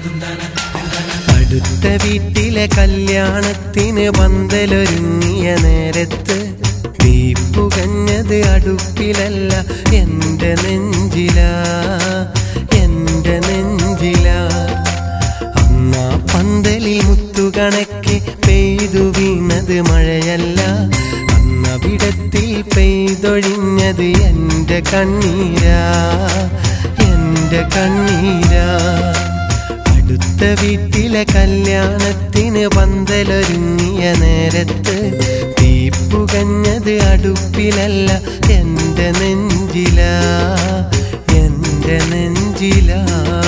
അടുത്ത വീട്ടിലെ കല്യാണത്തിന് പന്തലൊരുങ്ങിയ നേരത്ത് തീപ്പുകഞ്ഞത് അടുപ്പിലല്ല എൻ്റെ നെഞ്ചിലാ എൻ്റെ നെഞ്ചിലാ അന്നാ പന്തലിൽ മുത്തുകണക്കെ പെയ്തു വീണത് മഴയല്ല അന്നവിടത്തിൽ പെയ്തൊഴിഞ്ഞത് എൻ്റെ കണ്ണീരാ എൻ്റെ കണ്ണീരാ അടുത്ത വീട്ടിലെ കല്യാണത്തിന് പന്തലൊരുങ്ങിയ നേരത്ത് തീപ്പുകഞ്ഞത് അടുപ്പിലല്ല എൻ്റെ നെഞ്ചിലാ എൻ്റെ നെഞ്ചിലാ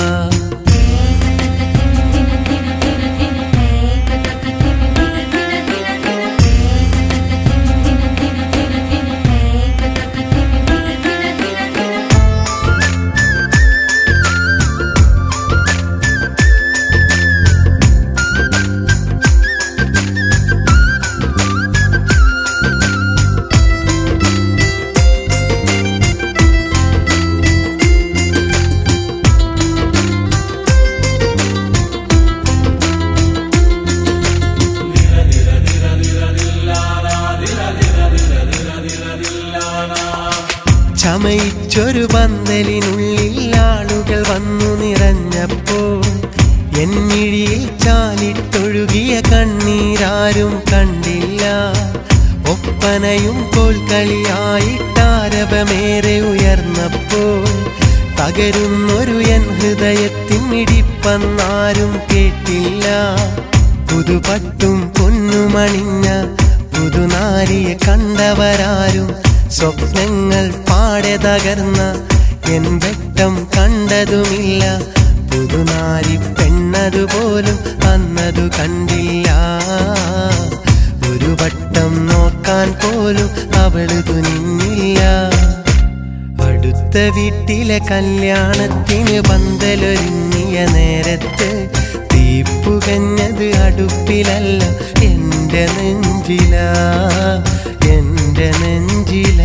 ചമയിച്ചൊരു പന്തലിനുള്ളിൽ ആളുകൾ വന്നു നിറഞ്ഞപ്പോൾ എന്നിഴിയിൽ ചാലിട്ടൊഴുകിയ കണ്ണീരാരും കണ്ടില്ല ഒപ്പനയും കോൽക്കളിയായിട്ടാരവമേറെ ഉയർന്നപ്പോൾ തകരുന്നൊരു എൻ ഹൃദയത്തിൻ മിടിപ്പന്നാരും കേട്ടില്ല പുതുപട്ടും പൊന്നുമണിഞ്ഞ പുതുനാരിയെ കണ്ടവരാരും സ്വപ്നങ്ങൾ പാടെ തകർന്ന എൻ വെട്ടം കണ്ടതുമില്ല പുതുനാരി പെണ്ണതുപോലും അന്നതു കണ്ടില്ല ഒരു വട്ടം നോക്കാൻ പോലും അവള് തുനിഞ്ഞില്ല അടുത്ത വീട്ടിലെ കല്യാണത്തിന് പന്തലൊരുങ്ങിയ നേരത്ത് തീപ്പുകഞ്ഞത് അടുപ്പിലല്ല എൻ്റെ നെഞ്ചിലാ എൻ്റെ നെഞ്ചിലാ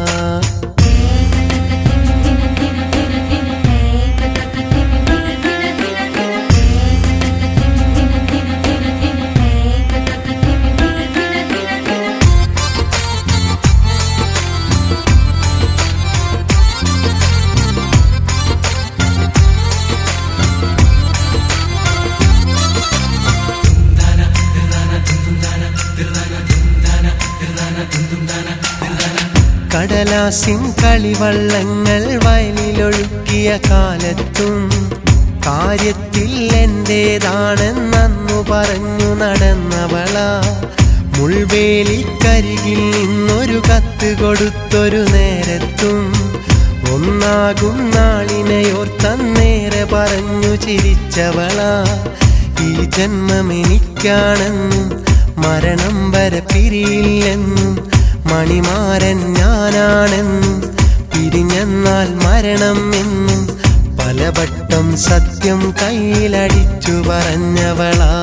കടലാസിൻ കളിവള്ളങ്ങൾ വയലിലൊഴുക്കിയ കാലത്തും കാര്യത്തിൽ എന്റേതാണെന്നു പറഞ്ഞു നടന്നവള മുൾവേലിക്കരികിൽ നിന്നൊരു കത്ത് കൊടുത്തൊരു നേരത്തും ഒന്നാകും നാളിനെയോർത്തന്നേറെ പറഞ്ഞു ചിരിച്ചവള ഈ ജന്മം എനിക്കാണെന്നും മരണം വരെ പിരിയില്ലെന്നും മണിമാരൻ ഞാനാണെന്നും പിരിഞ്ഞെന്നാൽ മരണം എന്നും പലവട്ടം സത്യം കയ്യിലടിച്ചു പറഞ്ഞവളാ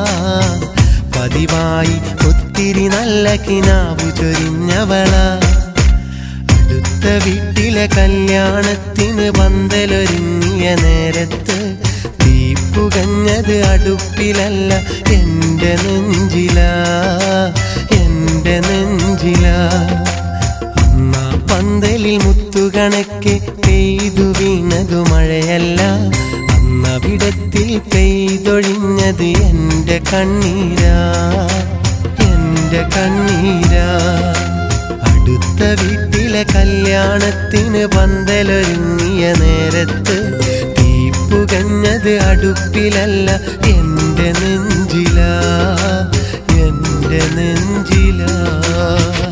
പതിവായി ഒത്തിരി നല്ല കിനാവു ചൊരിഞ്ഞവളാ അടുത്ത വീട്ടിലെ കല്യാണത്തിന് പന്തലൊരുങ്ങിയ നേരത്ത് തീപ്പുകഞ്ഞത് അടുപ്പിലല്ല എൻ്റെ നെഞ്ചിലാ എൻ്റെ നെഞ്ചിലാ അമ്മ പന്തലിൽ മുത്തുകണക്കെ പെയ്തു വീണതു മഴയല്ല അന്നവിടത്തിൽ പെയ്തൊഴിഞ്ഞത് എൻ്റെ കണ്ണീരാ എൻ്റെ കണ്ണീരാ അടുത്ത വീട്ടിലെ കല്യാണത്തിന് പന്തലൊരുങ്ങിയ നേരത്ത് തീപ്പുകഞ്ഞത് അടുപ്പിലല്ല എൻ്റെ നെഞ്ചിലാ എൻ്റെ നെഞ്ചിലാ